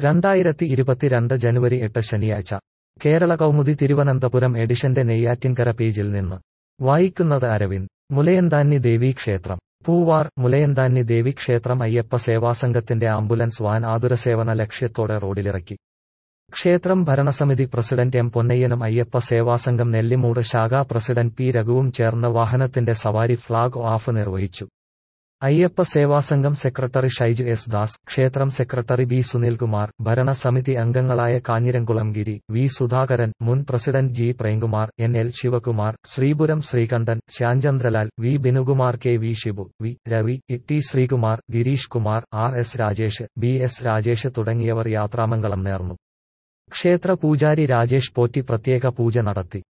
രണ്ടായിരത്തി ഇരുപത്തിരണ്ട് ജനുവരി എട്ട് ശനിയാഴ്ച കേരള കൗമുദി തിരുവനന്തപുരം എഡിഷന്റെ നെയ്യാറ്റിൻകര പേജിൽ നിന്ന് വായിക്കുന്നത് അരവിന്ദ് മുലയന്താന്നി ദേവീക്ഷേത്രം പൂവാർ മുലയന്താന്നി ദേവീക്ഷേത്രം അയ്യപ്പ സേവാസംഘത്തിന്റെ ആംബുലൻസ് വാൻ ആതുരസേവന ലക്ഷ്യത്തോടെ റോഡിലിറക്കി ക്ഷേത്രം ഭരണസമിതി പ്രസിഡന്റ് എം പൊന്നയ്യനും അയ്യപ്പ സേവാസംഘം നെല്ലിമൂട് ശാഖാ പ്രസിഡന്റ് പി രഘുവും ചേർന്ന് വാഹനത്തിന്റെ സവാരി ഫ്ളാഗ് ഓഫ് നിർവഹിച്ചു അയ്യപ്പ സേവാസംഘം സെക്രട്ടറി ഷൈജു എസ് ദാസ് ക്ഷേത്രം സെക്രട്ടറി ബി സുനിൽകുമാർ ഭരണസമിതി അംഗങ്ങളായ കാഞ്ഞിരംകുളം ഗിരി വി സുധാകരൻ മുൻ president G Premkumar N L Sivakumar Sreepuram Sreekandan Shyanchandralal V Binukumar K V Shibu V Ravi T Sreekumar Girish Kumar R S Rajesh B S Rajesh തുടങ്ങിയവർ യാത്രാമംഗളം നേർന്നു ക്ഷേത്ര പൂജാരി രാജേഷ് പോറ്റി പ്രത്യേക പൂജ നടത്തി